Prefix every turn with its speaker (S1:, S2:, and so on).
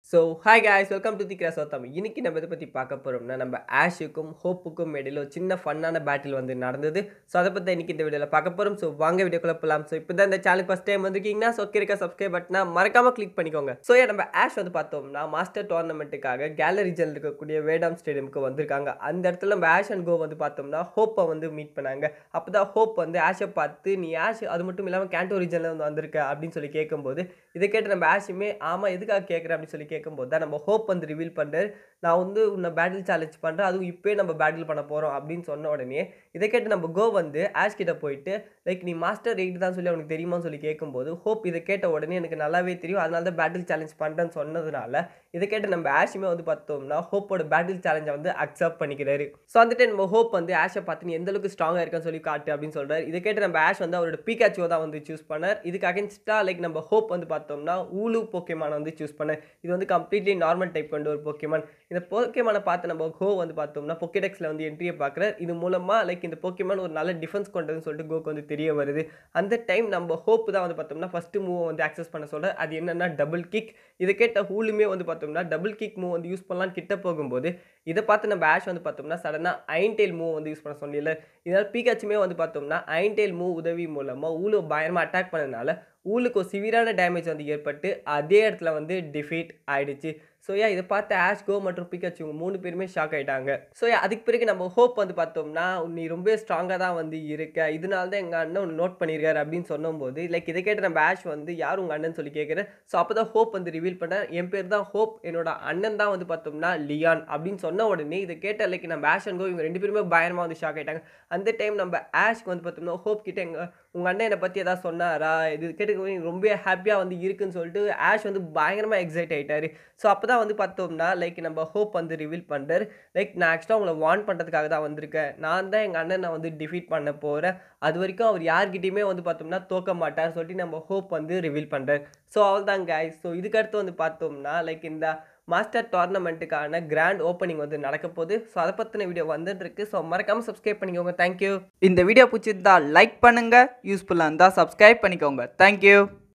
S1: so hi guys welcome to the கிராஸ் தமிழ் இன்னைக்கு நம்ம இதை பற்றி பார்க்க போகிறோம்னா நம்ம ஆஷுக்கும் ஹோப்புக்கும் இடையில ஒரு சின்ன ஃபன்னான பேட்டில் வந்து நடந்தது ஸோ அதை பற்றி இன்னைக்கு இந்த வீடியோவில் பார்க்க போகிறோம் ஸோ வாங்க வீடியோக்குள்ள போகலாம் ஸோ இப்போ தான் இந்த சேனல் ஃபஸ்ட் டைம் வந்திருக்கீங்கன்னா ஸோ இருக்க சப்ஸ்கிரைப் பட்டனா மறக்காம கிளிக் பண்ணிக்கோங்க ஸோ நம்ம ஆஷ் வந்து பார்த்தோம்னா மாஸ்டர் டோர்னமெண்ட்டுக்காக கேலரி ஜெல் இருக்கக்கூடிய வேடாம் ஸ்டேடியமுக்கு வந்திருக்காங்க அந்த இடத்துல நம்ம ஆஷ் அண்ட் கோ வந்து பார்த்தோம்னா ஹோப்பை வந்து மீட் பண்ணாங்க அப்போ தான் ஹோப் வந்து ஆஷை பார்த்து நீ ஆஷ் அது மட்டும் இல்லாமல் கேண்டோ ரீஜனில் வந்து வந்திருக்க அப்படின்னு சொல்லி கேட்கும்போது இதை கேட்டு நம்ம ஆஷுமே ஆமாம் எதுக்காக கேட்குறேன் அப்படின்னு சொல்லி கேட்கும்போது தான் நம்ம ஹோப் வந்து ரிவீல் பண்ணுறாரு நான் வந்து உன்னை பேட்டில் சேலஞ்ச் பண்ணுறேன் அதுவும் இப்போயே நம்ம பேட்டில் பண்ண போகிறோம் அப்படின்னு சொன்ன உடனே இதை கேட்டு நம்ம கோ வந்து ஆஷ் கிட்ட போயிட்டு லைக் நீ மாஸ்டர் எயிட் தான் சொல்லி அவனுக்கு தெரியுமான்னு சொல்லி கேட்கும்போது ஹோப் இதை கேட்ட உடனே எனக்கு நல்லாவே தெரியும் அதனால தான் பேட்டில் சேலஞ்ச் பண்ணுறேன்னு சொன்னதுனால இதை கேட்டு நம்ம ஆஷுமே வந்து பார்த்தோம்னா ஹோப்போட பேட்டில் சேலஞ்சை வந்து அக்செப்ட் பண்ணிக்கிறாரு ஸோ அந்த டைம் நம்ம ஹோப் வந்து ஆஷை பார்த்து நீ எந்த அளவுக்கு ஸ்ட்ராங்காக இருக்கான்னு சொல்லி காட்டு அப்படின்னு சொல்கிறார் இதை கேட்டு நம்ம ஆஷ் வந்து அவரோட பீகாச்சுவை தான் வந்து சூஸ் பண்ணார் இதுக்கு அகேன்ஸ்டாக லைக் நம்ம ஹோப் வந்து பார்த்தோம்னா ஊலு போக்கேமான வந்து சூஸ் பண்ணார் இது வந்து கம்ப்ளீட்லி நார்மல் டைப் கொண்ட ஒரு போக்கேமான் இந்த போக்கேமானை பார்த்து நம்ம கோ வந்து பார்த்தோம்னா பொக்கெடெக்ஸில் வந்து என்ட்ரியை பார்க்குறார் இது மூலமாக லைக் இந்த போக்கேமான் ஒரு நல்ல டிஃபென்ஸ் கொண்டதுன்னு சொல்லிட்டு கோக்கு வந்து தெரிய வருது அந்த டைம் நம்ம ஹோப் தான் வந்து பார்த்தோம்னா ஃபஸ்ட்டு மூவ் வந்து ஆக்சஸ் பண்ண சொல்ல அது என்னென்னா டபுள் கிக் இதை கேட்ட ஹூலுமே வந்து பார்த்தோம்னா டபுள் கிக் மூவ் வந்து யூஸ் பண்ணலாம் கிட்ட போகும்போது இதை பார்த்து நம்ம ஆஷ் வந்து பார்த்தோம்னா சடனாக அயன்டெயில் மூவ் வந்து யூஸ் பண்ண சொன்னீங்கல்ல இதனால் பீகாச்சுமே வந்து பார்த்தோம்னா அயன்டெயில் மூவ் உதவி மூலமாக ஊழு பயங்கரமாக அட்டாக் பண்ணதுனால ஊலுக்கு ஒரு சிவியரான டேமேஜ் வந்து ஏற்பட்டு அதே இடத்துல வந்து டிஃபீட் ஆயிடுச்சு ஸோ யா இதை பார்த்து ஆஷ் கோ மற்றும் பிகாச்சு இவங்க மூணு பேருமே ஷாக் ஆகிட்டாங்க ஸோ அதுக்கு பிறகு நம்ம ஹோப் வந்து பார்த்தோம்னா நீ ரொம்ப ஸ்ட்ராங்காக தான் வந்து இருக்க இதனால தான் எங்கள் அண்ணன் ஒன்று நோட் பண்ணியிருக்காரு அப்படின்னு சொன்னும்போது லைக் இதை கேட்டு நம்ம ஆஷ் வந்து யார் உங்கள் அண்ணன் சொல்லி கேட்குறேன் ஸோ அப்போ தான் ஹோப் வந்து ரிவீல் பண்ண என் பேர் தான் ஹோப் என்னோட அண்ணன் தான் வந்து பார்த்தோம்னா லியான் அப்படின்னு சொன்ன உடனே இதை கேட்ட லைக் நம்ம ஆஷ் அண்ட் கோ இவங்க ரெண்டு பேருமே பயங்கரமாக வந்து ஷாக் ஆகிட்டாங்க அந்த டைம் நம்ம ஆஷ்க்கு வந்து பார்த்தோம்னா ஹோப் கிட்ட எங்கள் உங்கள் அண்ணன் என்னை பற்றி எதாவது சொன்னாரா இது கேட்டு ரொம்ப ஹாப்பியாக வந்து இருக்குன்னு சொல்லிட்டு ஆஷ் வந்து பயங்கரமாக எக்ஸைட் ஆகிட்டாரு ஸோ அப்போ தான் வந்து பார்த்தோம்னா லைக் நம்ம ஹோப் வந்து ரிவீல் பண்ணுறாரு லைக் நான் ஆக்சுவலாக உங்களை வார்ன் பண்ணுறதுக்காக தான் வந்திருக்கேன் நான் தான் எங்கள் அண்ணனை வந்து டிஃபீட் பண்ண போகிறேன் அது வரைக்கும் அவர் யார்கிட்டையுமே வந்து பார்த்தோம்னா தோக்க மாட்டார் சொல்லிட்டு நம்ம ஹோப் வந்து ரிவீல் பண்ணுறாரு ஸோ அவள் தான் கைஸ் ஸோ இதுக்கடுத்து வந்து பார்த்தோம்னா லைக் இந்த மாஸ்டர் டோர்னமெண்ட்டுக்கான கிராண்ட் ஓப்பனிங் வந்து நடக்க போகுது ஸோ அதை பற்றின வீடியோ வந்துட்டு இருக்கு ஸோ மறக்காமல் சப்ஸ்கிரைப் பண்ணிக்கோங்க தேங்க்யூ
S2: இந்த வீடியோ பிடிச்சிருந்தா லைக் பண்ணுங்க யூஸ்ஃபுல்லாக இருந்தால் சப்ஸ்கிரைப் பண்ணிக்கோங்க தேங்க்யூ